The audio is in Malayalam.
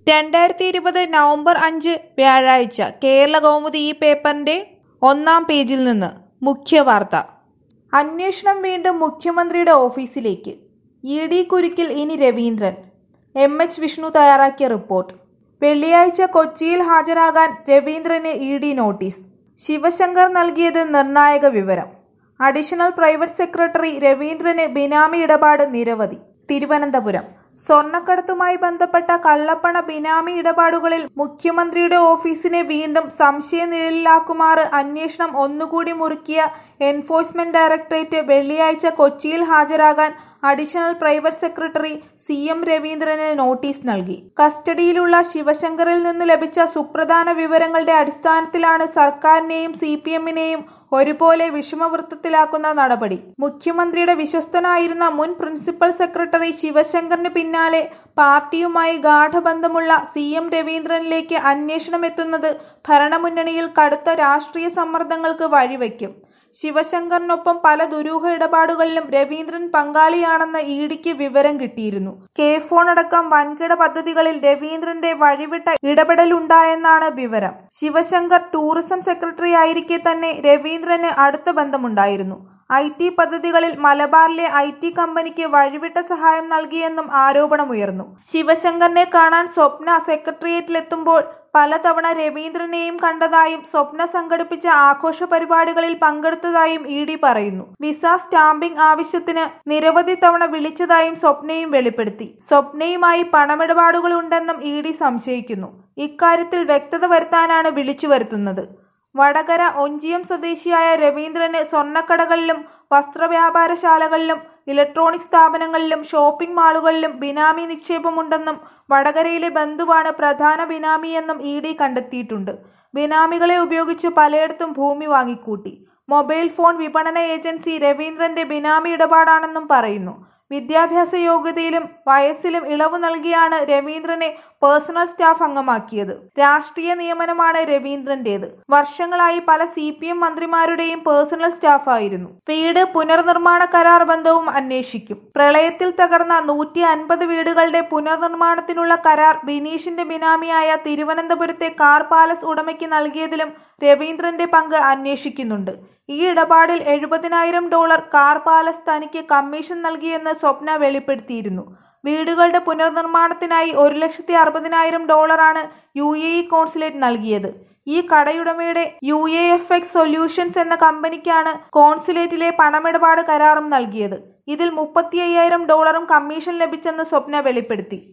രണ്ടായിരത്തി ഇരുപത് നവംബർ അഞ്ച് വ്യാഴാഴ്ച കേരള കൗമുദി ഈ പേപ്പറിന്റെ ഒന്നാം പേജിൽ നിന്ന് മുഖ്യവാർത്ത അന്വേഷണം വീണ്ടും മുഖ്യമന്ത്രിയുടെ ഓഫീസിലേക്ക് ഇ ഡി കുരുക്കിൽ ഇനി രവീന്ദ്രൻ എം എച്ച് വിഷ്ണു തയ്യാറാക്കിയ റിപ്പോർട്ട് വെള്ളിയാഴ്ച കൊച്ചിയിൽ ഹാജരാകാൻ രവീന്ദ്രന് ഇ ഡി നോട്ടീസ് ശിവശങ്കർ നൽകിയത് നിർണായക വിവരം അഡീഷണൽ പ്രൈവറ്റ് സെക്രട്ടറി രവീന്ദ്രന് ബിനാമി ഇടപാട് നിരവധി തിരുവനന്തപുരം സ്വർണ്ണക്കടത്തുമായി ബന്ധപ്പെട്ട കള്ളപ്പണ ബിനാമി ഇടപാടുകളിൽ മുഖ്യമന്ത്രിയുടെ ഓഫീസിനെ വീണ്ടും സംശയനിഴലിലാക്കുമാറ് അന്വേഷണം ഒന്നുകൂടി മുറുക്കിയ എൻഫോഴ്സ്മെന്റ് ഡയറക്ടറേറ്റ് വെള്ളിയാഴ്ച കൊച്ചിയിൽ ഹാജരാകാൻ additional private secretary C M രവീന്ദ്രന് നോട്ടീസ് നൽകി കസ്റ്റഡിയിലുള്ള ശിവശങ്കറിൽ നിന്ന് ലഭിച്ച സുപ്രധാന വിവരങ്ങളുടെ അടിസ്ഥാനത്തിലാണ് സർക്കാരിനെയും സി പി എമ്മിനെയും ഒരുപോലെ വിഷമവൃത്തത്തിലാക്കുന്ന നടപടി മുഖ്യമന്ത്രിയുടെ വിശ്വസ്തനായിരുന്ന മുൻ പ്രിൻസിപ്പൽ സെക്രട്ടറി ശിവശങ്കറിന് പിന്നാലെ പാർട്ടിയുമായി ഗാഠബന്ധമുള്ള സി എം രവീന്ദ്രനിലേക്ക് അന്വേഷണം എത്തുന്നത് ഭരണമുന്നണിയിൽ കടുത്ത രാഷ്ട്രീയ സമ്മർദ്ദങ്ങൾക്ക് വഴിവെക്കും ശിവശങ്കറിനൊപ്പം പല ദുരൂഹ ഇടപാടുകളിലും രവീന്ദ്രൻ പങ്കാളിയാണെന്ന് ഇഡിക്ക് വിവരം കിട്ടിയിരുന്നു കെ ഫോൺ അടക്കം വൻകിട പദ്ധതികളിൽ രവീന്ദ്രന്റെ വഴിവിട്ട ഇടപെടലുണ്ടായെന്നാണ് വിവരം ശിവശങ്കർ ടൂറിസം സെക്രട്ടറി ആയിരിക്കെ തന്നെ രവീന്ദ്രന് അടുത്ത ബന്ധമുണ്ടായിരുന്നു ഐ ടി പദ്ധതികളിൽ മലബാറിലെ ഐ ടി കമ്പനിക്ക് വഴിവിട്ട സഹായം നൽകിയെന്നും ആരോപണമുയർന്നു ശിവശങ്കറിനെ കാണാൻ സ്വപ്ന സെക്രട്ടേറിയറ്റിലെത്തുമ്പോൾ പലതവണ രവീന്ദ്രനെയും കണ്ടതായും സ്വപ്ന സംഘടിപ്പിച്ച ആഘോഷ പരിപാടികളിൽ പങ്കെടുത്തതായും ഇ ഡി പറയുന്നു വിസ സ്റ്റാമ്പിംഗ് ആവശ്യത്തിന് നിരവധി തവണ വിളിച്ചതായും സ്വപ്നയും വെളിപ്പെടുത്തി സ്വപ്നയുമായി പണമിടപാടുകളുണ്ടെന്നും ഇ ഡി സംശയിക്കുന്നു ഇക്കാര്യത്തിൽ വ്യക്തത വരുത്താനാണ് വിളിച്ചു വരുത്തുന്നത് വടകര ഒഞ്ചിയം സ്വദേശിയായ രവീന്ദ്രന് സ്വർണ്ണക്കടകളിലും വസ്ത്രവ്യാപാരശാലകളിലും ഇലക്ട്രോണിക് സ്ഥാപനങ്ങളിലും ഷോപ്പിംഗ് മാളുകളിലും ബിനാമി നിക്ഷേപമുണ്ടെന്നും വടകരയിലെ ബന്ധുവാണ് പ്രധാന ബിനാമിയെന്നും ഇ ഡി കണ്ടെത്തിയിട്ടുണ്ട് ബിനാമികളെ ഉപയോഗിച്ച് പലയിടത്തും ഭൂമി വാങ്ങിക്കൂട്ടി മൊബൈൽ ഫോൺ വിപണന ഏജൻസി രവീന്ദ്രന്റെ ബിനാമി ഇടപാടാണെന്നും പറയുന്നു വിദ്യാഭ്യാസ യോഗ്യതയിലും വയസ്സിലും ഇളവ് നൽകിയാണ് രവീന്ദ്രനെ പേഴ്സണൽ സ്റ്റാഫ് അംഗമാക്കിയത് രാഷ്ട്രീയ നിയമനമാണ് രവീന്ദ്രന്റേത് വർഷങ്ങളായി പല സി പി എം മന്ത്രിമാരുടെയും പേഴ്സണൽ സ്റ്റാഫായിരുന്നു വീട് പുനർനിർമ്മാണ കരാർ ബന്ധവും അന്വേഷിക്കും പ്രളയത്തിൽ തകർന്ന നൂറ്റി അൻപത് വീടുകളുടെ പുനർനിർമ്മാണത്തിനുള്ള കരാർ ബിനീഷിന്റെ ബിനാമിയായ തിരുവനന്തപുരത്തെ കാർ പാലസ് ഉടമയ്ക്ക് നൽകിയതിലും രവീന്ദ്രന്റെ പങ്ക് അന്വേഷിക്കുന്നുണ്ട് ഈ ഇടപാടിൽ എഴുപതിനായിരം ഡോളർ കാർ പാലസ് തനിക്ക് കമ്മീഷൻ നൽകിയെന്ന് സ്വപ്ന വെളിപ്പെടുത്തിയിരുന്നു വീടുകളുടെ പുനർനിർമ്മാണത്തിനായി ഒരു ലക്ഷത്തി അറുപതിനായിരം ഡോളറാണ് യു എ ഇ കോൺസുലേറ്റ് നൽകിയത് ഈ കടയുടമയുടെ U A F X solutions എന്ന കമ്പനിക്കാണ് കോൺസുലേറ്റിലെ പണമിടപാട് കരാറും നൽകിയത് ഇതിൽ മുപ്പത്തി അയ്യായിരം ഡോളറും കമ്മീഷൻ ലഭിച്ചെന്ന് സ്വപ്ന വെളിപ്പെടുത്തി